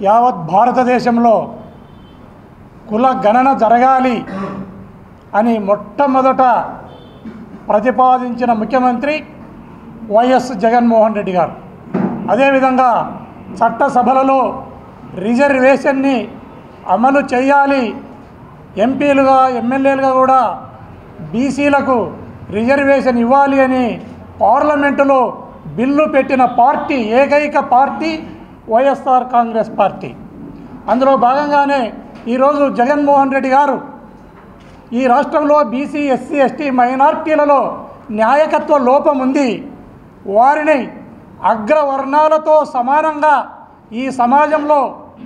యావత్ భారతదేశంలో కుల గణన జరగాలి అని మొట్టమొదట ప్రతిపాదించిన ముఖ్యమంత్రి వైఎస్ జగన్మోహన్ రెడ్డి గారు అదేవిధంగా చట్టసభలలో రిజర్వేషన్ని అమలు చేయాలి ఎంపీలుగా ఎమ్మెల్యేలుగా కూడా బీసీలకు రిజర్వేషన్ ఇవ్వాలి అని పార్లమెంటులో బిల్లు పెట్టిన పార్టీ ఏకైక పార్టీ వైఎస్ఆర్ కాంగ్రెస్ పార్టీ అందులో భాగంగానే ఈరోజు జగన్మోహన్ రెడ్డి గారు ఈ రాష్ట్రంలో బీసీ ఎస్సీ ఎస్టీ మైనార్టీలలో న్యాయకత్వ లోపం ఉంది వారిని అగ్రవర్ణాలతో సమానంగా ఈ సమాజంలో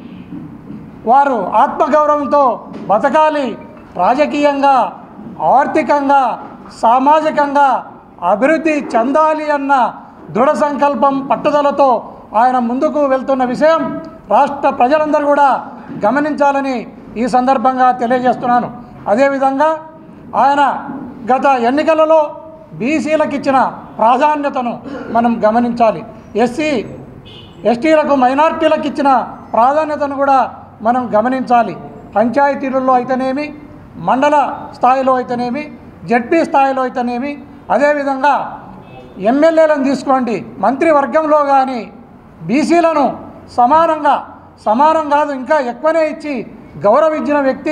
వారు ఆత్మగౌరవంతో బతకాలి రాజకీయంగా ఆర్థికంగా సామాజికంగా అభివృద్ధి చెందాలి అన్న దృఢ సంకల్పం పట్టుదలతో ఆయన ముందుకు వెళ్తున్న విషయం రాష్ట్ర ప్రజలందరూ కూడా గమనించాలని ఈ సందర్భంగా తెలియజేస్తున్నాను అదేవిధంగా ఆయన గత ఎన్నికలలో బీసీలకు ఇచ్చిన ప్రాధాన్యతను మనం గమనించాలి ఎస్సీ ఎస్టీలకు మైనార్టీలకు ఇచ్చిన ప్రాధాన్యతను కూడా మనం గమనించాలి పంచాయతీలలో అయితేనేమి మండల స్థాయిలో అయితేనేమి జడ్పీ స్థాయిలో అయితేనేమి అదేవిధంగా ఎమ్మెల్యేలను తీసుకోండి మంత్రివర్గంలో కానీ బీసీలను సమానంగా సమానం కాదు ఇంకా ఎక్కువనే ఇచ్చి గౌరవించిన వ్యక్తి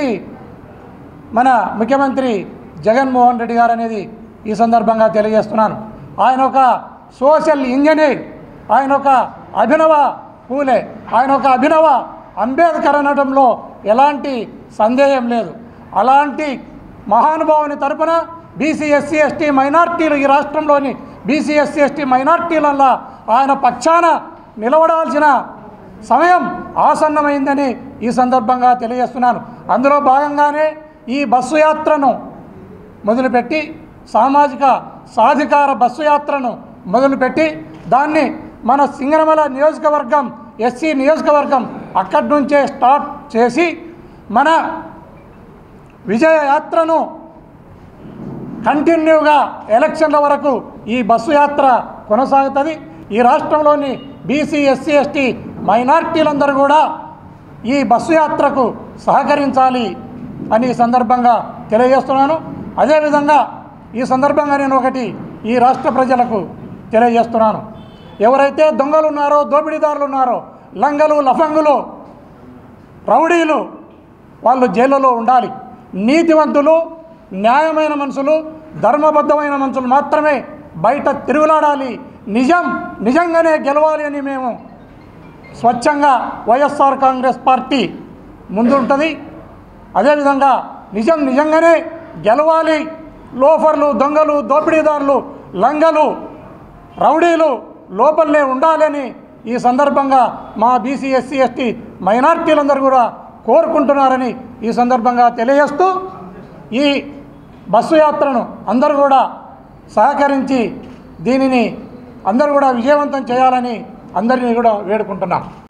మన ముఖ్యమంత్రి జగన్మోహన్ రెడ్డి గారు అనేది ఈ సందర్భంగా తెలియజేస్తున్నాను ఆయన ఒక సోషల్ ఇంజనీర్ ఆయన ఒక అభినవ పూలే ఆయన ఒక అభినవ అంబేద్కర్ అనడంలో ఎలాంటి సందేహం లేదు అలాంటి మహానుభావుని తరపున బీసీ ఎస్సీ ఎస్టీ మైనార్టీలు ఈ రాష్ట్రంలోని బీసీ ఎస్సీ ఎస్టీ మైనార్టీలల్లా ఆయన పక్షాన నిలబడాల్సిన సమయం ఆసన్నమైందని ఈ సందర్భంగా తెలియజేస్తున్నాను అందులో భాగంగానే ఈ బస్సు యాత్రను మొదలుపెట్టి సామాజిక సాధికార బస్సు యాత్రను మొదలుపెట్టి దాన్ని మన సింగనమల నియోజకవర్గం ఎస్సీ నియోజకవర్గం అక్కడి నుంచే స్టార్ట్ చేసి మన విజయ యాత్రను కంటిన్యూగా ఎలక్షన్ల వరకు ఈ బస్సు యాత్ర కొనసాగుతుంది ఈ రాష్ట్రంలోని బీసీ ఎస్సీ ఎస్టీ మైనార్టీలందరూ కూడా ఈ బస్సు యాత్రకు సహకరించాలి అని ఈ సందర్భంగా తెలియజేస్తున్నాను అదేవిధంగా ఈ సందర్భంగా నేను ఒకటి ఈ రాష్ట్ర ప్రజలకు తెలియజేస్తున్నాను ఎవరైతే దొంగలు ఉన్నారో దోపిడీదారులు ఉన్నారో లంగలు లఫంగులు రౌడీలు వాళ్ళు జైళ్ళలో ఉండాలి నీతివంతులు న్యాయమైన మనుషులు ధర్మబద్ధమైన మనుషులు మాత్రమే బయట తిరుగులాడాలి నిజం నిజంగానే గెలవాలి అని మేము స్వచ్ఛంగా వైఎస్ఆర్ కాంగ్రెస్ పార్టీ ముందుంటుంది అదేవిధంగా నిజం నిజంగానే గెలవాలి లోఫర్లు దొంగలు దోపిడీదారులు లంగలు రౌడీలు లోపలనే ఉండాలని ఈ సందర్భంగా మా బీసీ ఎస్సీ ఎస్టీ మైనార్టీలందరూ కూడా కోరుకుంటున్నారని ఈ సందర్భంగా తెలియజేస్తూ ఈ బస్సు యాత్రను అందరూ కూడా సహకరించి దీనిని అందరూ కూడా విజయవంతం చేయాలని అందరినీ కూడా వేడుకుంటున్నాం